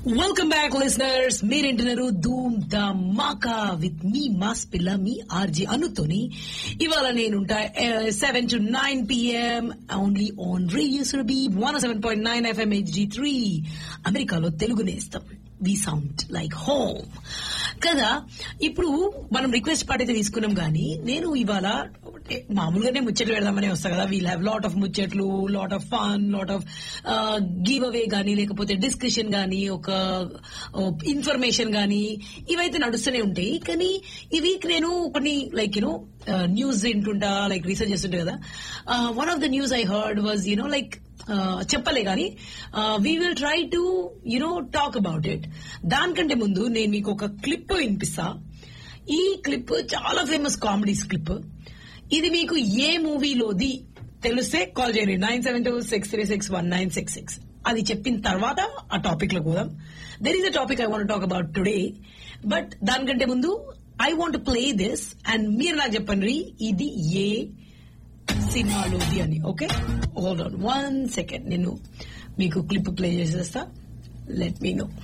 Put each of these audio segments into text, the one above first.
welcome back listeners మీరేంటున్నారు ధూమ్ the మాకా with me mass పిల్ల మీ ఆర్జే అనుతోని ఇవాళ నేనుంటా seven to nine PM only on radio Surabhi one seven point nine FM HD three అమెరికాలో తెలుగు నేస్తాం వి సౌండ్ లైక్ హోమ్ కదా ఇప్పుడు మనం రిక్వెస్ట్ పాట అయితే తీసుకున్నాం కానీ నేను ఇవాళ అంటే మామూలుగానే ముచ్చట్లు పెడదామని వస్తా కదా వీల్ హ్యావ్ లాట్ ఆఫ్ ముచ్చట్లు lot of fun lot of give away గానీ లేకపోతే డిస్కషన్ గానీ ఒక ఇన్ఫర్మేషన్ గానీ ఇవైతే నడుస్తూనే ఉంటాయి కానీ ఈ వీక్ నేను కొన్ని లైక్ యూనో న్యూస్ వింటుంటా లైక్ రీసెర్చ్ చేస్తుంటా కదా one of the news I heard was you know like చెప్పలే గాని we will try to you know talk about it దానికంటే ముందు నేను మీకు ఒక క్లిప్ వినిపిస్తా ఈ క్లిప్ చాలా ఫేమస్ కామెడీస్ క్లిప్ ఇది మీకు ఏ మూవీలోది తెలిస్తే కాల్ చేయండి nine seven two six three six one nine six six అది చెప్పిన తర్వాత ఆ టాపిక్ లో పోదాం there is a topic I want talk about today but దానికంటే ముందు I want play this and మీరు నాకు చెప్పండి ఇది ఏ సినిమాలోది అని okay hold on one second నేను మీకు క్లిప్ ప్లే చేసేస్తా let me know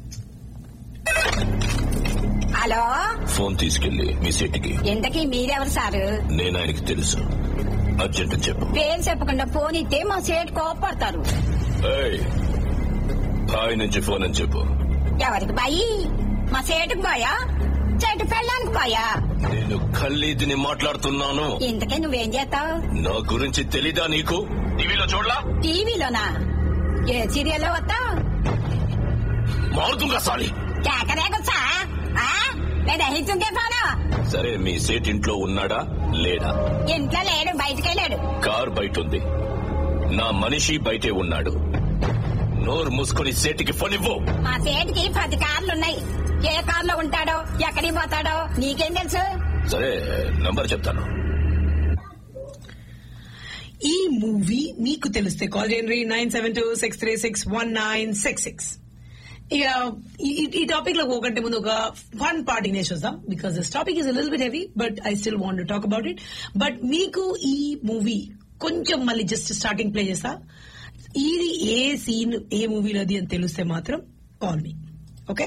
hello phone తీసుకెళ్లి మీ సీటుకి ఇంతకీ మీరెవరు సారు నేను ఆయనకి తెలుసు అర్జెంట్ అని చెప్పు పేరు చెప్పకుండా ఫోన్ ఇస్తే మా సేట్ కోపడతారు ఏయ్, హాయ్ నుంచి ఫోన్ అని చెప్పు ఎవరికి బాయి మా సేటుకు బాయా చెట్టు పెళ్ళానికి బాయా నేను ఖల్లీదిని మాట్లాడుతున్నాను ఇంతకీ నువ్వేం చేస్తావు నా గురించి తెలీదా నీకు టీవీలో చూడలా టీవీలోనా ఏ సీరియల్ వస్తావు మారుతుంగా సాలి కేకరేకొచ్చా లేదా హిచ్చుంటే ఫోను సరే మీ సేట్ ఇంట్లో ఉన్నాడా లేడా ఇంట్లో లేడు బయటికి వెళ్ళాడు కార్ బయట ఉంది నా మనిషి బయటే ఉన్నాడు నోరు మూసుకొని సేటికి ఫోన్ ఇవ్వు మా సేటుకి పది కార్లున్నాయి ఏ కార్లో ఉంటాడో ఎక్కడికి పోతాడో నీకేం తెలుసు సరే నంబర్ చెప్తాను ఈ మూవీ మీకు తెలిస్తే కాల్ చేయండి nine seven two six three six one nine six six ఇక ఈ- ఈ టాపిక్ లో పోకంటే ముందు ఒక ఫన్ పార్ట్ ఇనేసి వస్తాం because this topic is lil bit heavy but I still want to talk about it but మీకు ఈ మూవీ కొంచెం మళ్ళీ జస్ట్ స్టార్టింగ్ ప్లే చేస్తా ఇది ఏ సీన్ ఏ మూవీలోది అని తెలిస్తే మాత్రం call me okay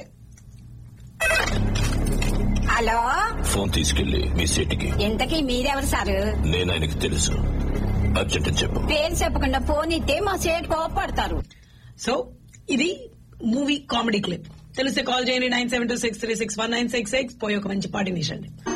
hello phone తీసుకెళ్లి మీ సీటుకి ఇంతకీ మీరెవరు సారు నేను ఆయనకి తెలుసు అర్జెంట్ అని చెప్పు పేరు చెప్పకుండా ఫోన్ ఇస్తే మా సేట్ కోపడతారు సో ఇది మూవీ కామెడీ క్లిప్ తెలిస్తే కాల్ చేయండి nine seven two six three six one nine six six పోయి ఒక మంచి పాట వినండి